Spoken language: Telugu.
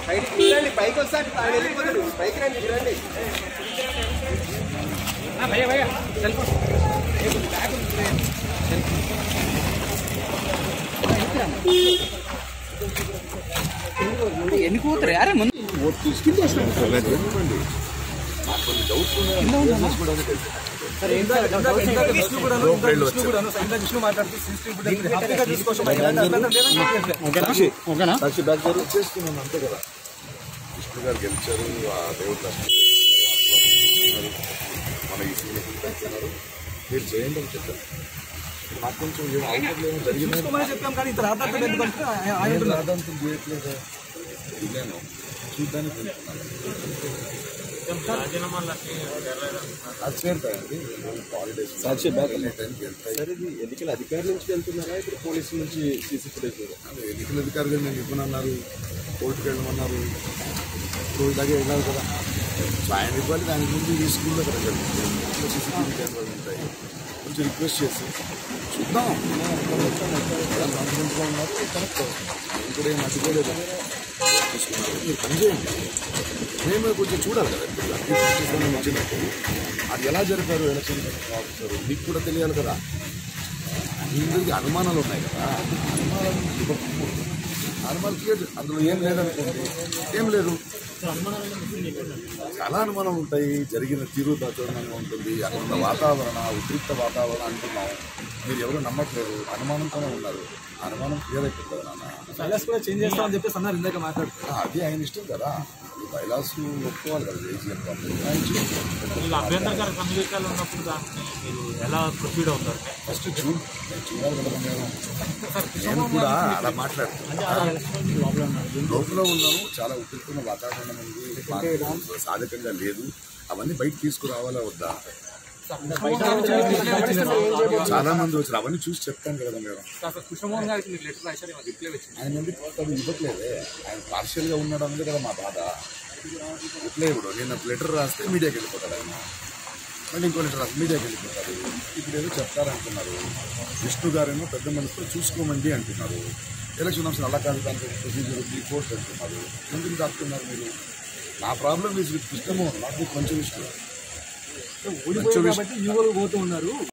బయటికి రండి పైకి వస్తే అటు ఆయన వెళ్ళిపోతాడు పైకి రండి ఇటు రండి ఎన్ని కూతురు అరే ముందు విష్ణు కూడా విష్ణు కూడా విష్ణు మాట్లాడుతూ CCTV హ్యాపీగా తీసుకోవచ్చు మరి ఇలాంటి అభ్యంతరం లేదని చెప్పాను. సాక్షి బ్యాక్ గారు చేస్తున్నాను అంతే కదా విష్ణు గారు గెలిచారు ఆ దేవుడు దర్శనం చేసుకున్నారు. మన ఈ సీనియర్ పెంచుతున్నారు మీరు చేయండి అని చెప్పారు నాకు కొంచెం ఏం అవసరం లేదు జరిగిందని చూసుకోమని చెప్పాం కానీ ఇంత రాద్దాంతం ఎందుకంటే ఆయన ఆయన నేను అంటున్నారు. రాదంతం చేయట్లేదు ఇదేను చూడ్డానికి వెళ్తున్నాను అది చేరుతాయండి హాలిడేస్ సాక్షి బ్యాక్ టైంకి వెళ్తాయి సరే ఇది ఎన్నికల అధికారి నుంచి వెళ్తున్నారా ఇప్పుడు పోలీసుల నుంచి సీసీ ఫుటేజ్ అదే ఎన్నికల అధికారులు నేను ఇవ్వనన్నారు కోర్టుకు వెళ్ళమన్నారు ఇప్పుడు ఇలాగే వెళ్ళాలి కదా సో ఆయన ఇవ్వాలి దాని ముందు ఈ స్కూల్లో కదా జరుగుతుంది సీసీటీవీ కెమెరాలు ఉంటాయి కొంచెం రిక్వెస్ట్ చేసి చూద్దాం కాన్ఫిడెంట్గా ఉన్నారు కరెక్ట్ నేను కూడా ఏం అడ్డుకోలేదు చూసుకున్నారు మీరు పని చేయండి మేము కొంచెం చూడాలి కదా ఇప్పుడు అన్ని సిస్టమ్ వచ్చినప్పుడు అది ఎలా జరిపారు ఎలక్షన్ ఆఫీసర్ మీకు కూడా తెలియాలి కదా అందరికీ అనుమానాలు ఉన్నాయి కదా అనుమానాలు ఇవ్వకపోతే అనుమానాలు క్లియర్ అందులో ఏం లేదనుకోండి ఏం లేదు చాలా అనుమానాలు ఉంటాయి జరిగిన తీరు దాచురణంగా ఉంటుంది అక్కడ ఉన్న వాతావరణ ఉద్రిక్త వాతావరణం అంటున్నాం మీరు ఎవరు నమ్మట్లేదు అనుమానంతోనే ఉన్నారు అనుమానం క్లియర్ అయిపోతుంది నాన్న బైలాస్ కూడా చేంజ్ చేస్తామని చెప్పేసి అన్నారు ఇందాక మాట్లాడుతూ ఆ, అది ఆయన ఇష్టం కదా ఈ బైలాస్ ఒప్పుకోవాలి కదా ఏజీఎం కంపెనీ ఆయన ఇష్టం. ఇలా అభ్యంతరకర సన్నివేశాలు ఉన్నప్పుడు దాన్ని మీరు ఎలా ప్రొసీడ్ అవుతారు ఫస్ట్ చూడు నేను చూడాలి కదా నేను నేను కూడా అలా మాట్లాడుతున్నాను లోపల ఉన్నాను చాలా ఉద్రిక్తమైన వాతావరణం ఉంది మాకు సాధకంగా లేదు అవన్నీ బయట తీసుకురావాలా వద్దా చాలా మంది వచ్చారు అవన్నీ చూసి చెప్తాను కదా మేము కృష్ణమోహన్ గారికి మీకు లెటర్ రాశారు ఏమో రిప్లై వచ్చింది ఆయన ఎందుకు అది ఇవ్వట్లేదే ఆయన పార్షియల్గా ఉన్నాడు అన్నది కదా మా బాధ ఇట్లే ఇప్పుడు నేను లెటర్ రాస్తే మీడియాకి వెళ్ళిపోతాడు ఆయన మళ్ళీ ఇంకో లెటర్ రాస్తే మీడియాకి వెళ్ళిపోతాడు ఇప్పుడు ఏదో చెప్తారంటున్నారు విష్ణు గారేమో పెద్ద మనసుతో చూసుకోమండి అంటున్నారు ఎలక్షన్ ఆఫీసర్ అలా కాదు దానికి ప్రొసీజర్ ఉంది కోర్టు అంటున్నారు ఎందుకు దాక్కున్నారు మీరు నా ప్రాబ్లం ఈజ్ విత్ కృష్ణమోహన్ నాకు కొంచెం ఇష్టం ఓడిపోయారు కాబట్టి యువలు పోతూ ఉన్నారు